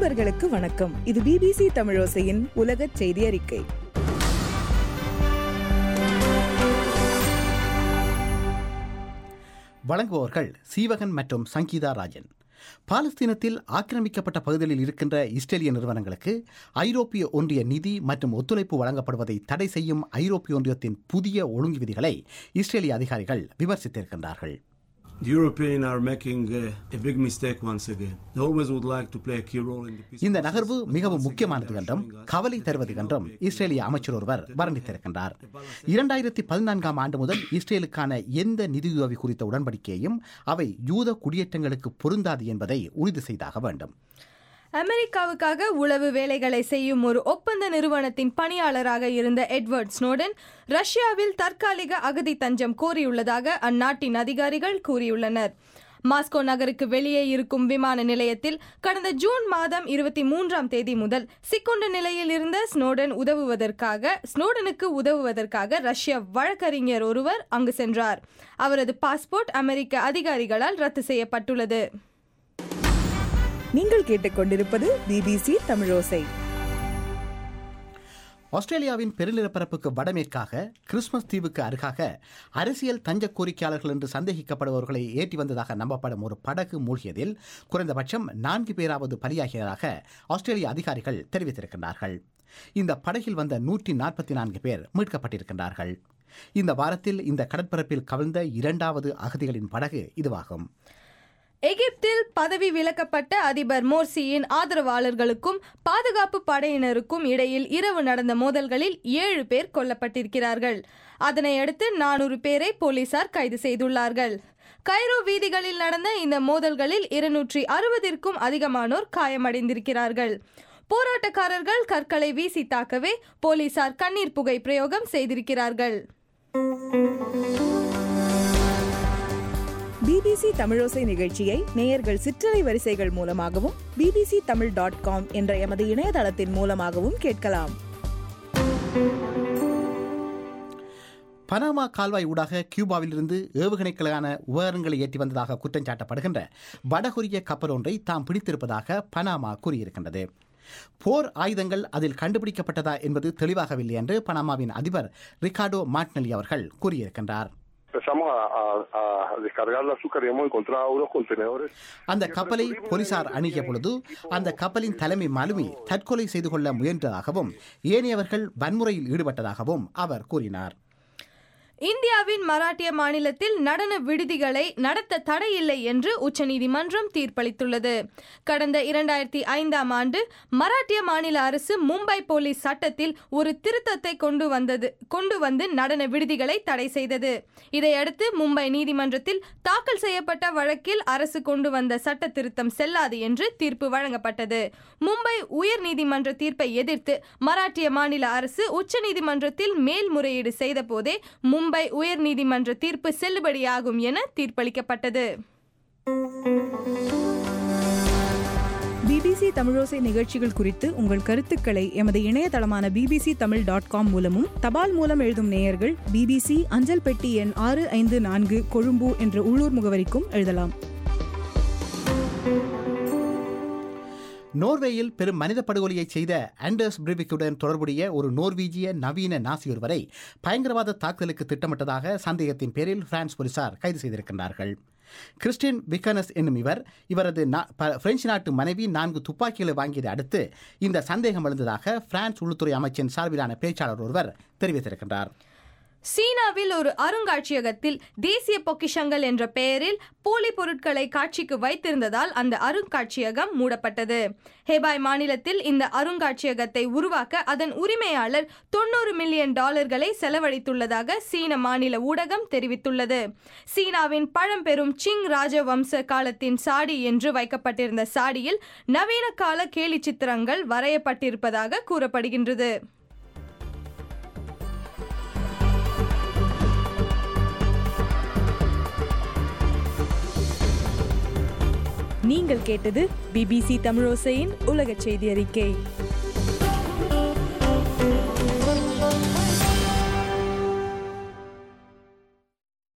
நண்பர்களுக்கு வணக்கம் இது பிபிசி தமிழோசையின் உலக செய்தி அறிக்கை வழங்குபவர்கள் சீவகன் மற்றும் சங்கீதா ராஜன் பாலஸ்தீனத்தில் ஆக்கிரமிக்கப்பட்ட பகுதிகளில் இருக்கின்ற இஸ்ரேலிய நிறுவனங்களுக்கு ஐரோப்பிய ஒன்றிய நிதி மற்றும் ஒத்துழைப்பு வழங்கப்படுவதை தடை செய்யும் ஐரோப்பிய ஒன்றியத்தின் புதிய ஒழுங்கு விதிகளை இஸ்ரேலிய அதிகாரிகள் விமர்சித்திருக்கின்றார்கள் The Europeans are making uh, a big mistake once again. They always would like to play a key role in the peace இந்த process. நகர்வு மிகவும் Once again, முக்கியமானது they are என்றும் showing us கவலை that தருவது they என்றும் will be இஸ்ரேலிய able அமைச்சர் to ஒருவர் the- வர்ணித்திருக்கின்றார் the Palestinian- இரண்டாயிரத்தி பதினான்காம் ஆண்டு முதல் இஸ்ரேலுக்கான எந்த நிதியுதவி குறித்த உடன்படிக்கையையும் அவை யூத குடியேற்றங்களுக்கு பொருந்தாது என்பதை உறுதி செய்தாக வேண்டும் அமெரிக்காவுக்காக உளவு வேலைகளை செய்யும் ஒரு ஒப்பந்த நிறுவனத்தின் பணியாளராக இருந்த எட்வர்ட் ஸ்னோடன் ரஷ்யாவில் தற்காலிக அகதி தஞ்சம் கோரியுள்ளதாக அந்நாட்டின் அதிகாரிகள் கூறியுள்ளனர் மாஸ்கோ நகருக்கு வெளியே இருக்கும் விமான நிலையத்தில் கடந்த ஜூன் மாதம் இருபத்தி மூன்றாம் தேதி முதல் சிக்குண்ட நிலையில் இருந்த ஸ்னோடன் உதவுவதற்காக ஸ்னோடனுக்கு உதவுவதற்காக ரஷ்ய வழக்கறிஞர் ஒருவர் அங்கு சென்றார் அவரது பாஸ்போர்ட் அமெரிக்க அதிகாரிகளால் ரத்து செய்யப்பட்டுள்ளது நீங்கள் கேட்டுக்கொண்டிருப்பது பிபிசி தமிழோசை ஆஸ்திரேலியாவின் பெருநிலப்பரப்புக்கு வடமேற்காக கிறிஸ்மஸ் தீவுக்கு அருகாக அரசியல் தஞ்ச கோரிக்கையாளர்கள் என்று சந்தேகிக்கப்படுபவர்களை ஏற்றி வந்ததாக நம்பப்படும் ஒரு படகு மூழ்கியதில் குறைந்தபட்சம் நான்கு பேராவது பலியாகியதாக ஆஸ்திரேலிய அதிகாரிகள் தெரிவித்திருக்கின்றார்கள் இந்த படகில் வந்த நூற்றி நாற்பத்தி நான்கு பேர் மீட்கப்பட்டிருக்கின்றார்கள் இந்த வாரத்தில் இந்த கடற்பரப்பில் கவிழ்ந்த இரண்டாவது அகதிகளின் படகு இதுவாகும் எகிப்தில் பதவி விலக்கப்பட்ட அதிபர் மோர்சியின் ஆதரவாளர்களுக்கும் பாதுகாப்பு படையினருக்கும் இடையில் இரவு நடந்த மோதல்களில் ஏழு பேர் கொல்லப்பட்டிருக்கிறார்கள் அதனை அடுத்து நானூறு பேரை போலீசார் கைது செய்துள்ளார்கள் கைரோ வீதிகளில் நடந்த இந்த மோதல்களில் இருநூற்றி அறுபதிற்கும் அதிகமானோர் காயமடைந்திருக்கிறார்கள் போராட்டக்காரர்கள் கற்களை வீசி தாக்கவே போலீசார் கண்ணீர் புகை பிரயோகம் செய்திருக்கிறார்கள் பிபிசி தமிழோசை நிகழ்ச்சியை நேயர்கள் சிற்றலை வரிசைகள் மூலமாகவும் பிபிசி தமிழ் டாட் காம் என்ற எமது இணையதளத்தின் மூலமாகவும் கேட்கலாம் பனாமா கால்வாய் ஊடாக கியூபாவிலிருந்து ஏவுகணைகளுக்கான உபகரணங்களை ஏற்றி வந்ததாக குற்றம் சாட்டப்படுகின்ற வடகொரிய கப்பல் ஒன்றை தாம் பிடித்திருப்பதாக பனாமா கூறியிருக்கின்றது போர் ஆயுதங்கள் அதில் கண்டுபிடிக்கப்பட்டதா என்பது தெளிவாகவில்லை என்று பனாமாவின் அதிபர் ரிகார்டோ மாட்னலி அவர்கள் கூறியிருக்கின்றார் Empezamos a, a- a descargar el azúcar y hemos encontrado unos contenedores. அந்த கப்பலை போலீசார் அணுகிய பொழுது அந்த கப்பலின் தலைமை மாலுமி தற்கொலை செய்து கொள்ள முயன்றதாகவும் ஏனையவர்கள் வன்முறையில் ஈடுபட்டதாகவும் அவர் கூறினார் இந்தியாவின் மராட்டிய மாநிலத்தில் நடன விடுதிகளை நடத்த தடையில்லை என்று உச்சநீதிமன்றம் தீர்ப்பளித்துள்ளது கடந்த இரண்டாயிரத்தி ஐந்தாம் ஆண்டு மராட்டிய மாநில அரசு மும்பை போலீஸ் சட்டத்தில் ஒரு திருத்தத்தை கொண்டு வந்தது கொண்டு வந்து நடன விடுதிகளை தடை செய்தது இதையடுத்து மும்பை நீதிமன்றத்தில் தாக்கல் செய்யப்பட்ட வழக்கில் அரசு கொண்டு வந்த சட்ட திருத்தம் செல்லாது என்று தீர்ப்பு வழங்கப்பட்டது மும்பை உயர் நீதிமன்ற தீர்ப்பை எதிர்த்து மராட்டிய மாநில அரசு உச்சநீதிமன்றத்தில் மேல்முறையீடு செய்த போதே மும்பை உயர் நீதிமன்ற தீர்ப்பு செல்லுபடியாகும் என தீர்ப்பளிக்கப்பட்டது பிபிசி தமிழோசை நிகழ்ச்சிகள் குறித்து உங்கள் கருத்துக்களை எமது இணையதளமான பிபிசி தமிழ் டாட் காம் மூலமும் தபால் மூலம் எழுதும் நேயர்கள் பிபிசி அஞ்சல் பெட்டி எண் ஆறு ஐந்து நான்கு கொழும்பு என்ற உள்ளூர் முகவரிக்கும் எழுதலாம் நோர்வேயில் பெரும் மனித படுகொலையை செய்த ஆண்டர்ஸ் பிரிவிக்குடன் தொடர்புடைய ஒரு நோர்வீஜிய நவீன நாசி ஒருவரை பயங்கரவாத தாக்குதலுக்கு திட்டமிட்டதாக சந்தேகத்தின் பேரில் பிரான்ஸ் போலீசார் கைது செய்திருக்கின்றார்கள் கிறிஸ்டின் விக்கனஸ் என்னும் இவர் இவரது நா- ப- பிரெஞ்சு நாட்டு மனைவி நான்கு துப்பாக்கிகளை வாங்கியதை அடுத்து இந்த சந்தேகம் எழுந்ததாக பிரான்ஸ் உள்துறை அமைச்சின் சார்பிலான பேச்சாளர் ஒருவர் தெரிவித்திருக்கின்றார் சீனாவில் ஒரு அருங்காட்சியகத்தில் தேசிய பொக்கிஷங்கள் என்ற பெயரில் போலி பொருட்களை காட்சிக்கு வைத்திருந்ததால் அந்த அருங்காட்சியகம் மூடப்பட்டது ஹெபாய் மாநிலத்தில் இந்த அருங்காட்சியகத்தை உருவாக்க அதன் உரிமையாளர் தொண்ணூறு மில்லியன் டாலர்களை செலவழித்துள்ளதாக சீன மாநில ஊடகம் தெரிவித்துள்ளது சீனாவின் பழம்பெரும் சிங் ராஜவம்ச காலத்தின் சாடி என்று வைக்கப்பட்டிருந்த சாடியில் நவீன கால கேலி சித்திரங்கள் வரையப்பட்டிருப்பதாக கூறப்படுகின்றது நீங்கள் கேட்டது பிபிசி தமிழோசையின் உலக செய்தி அறிக்கை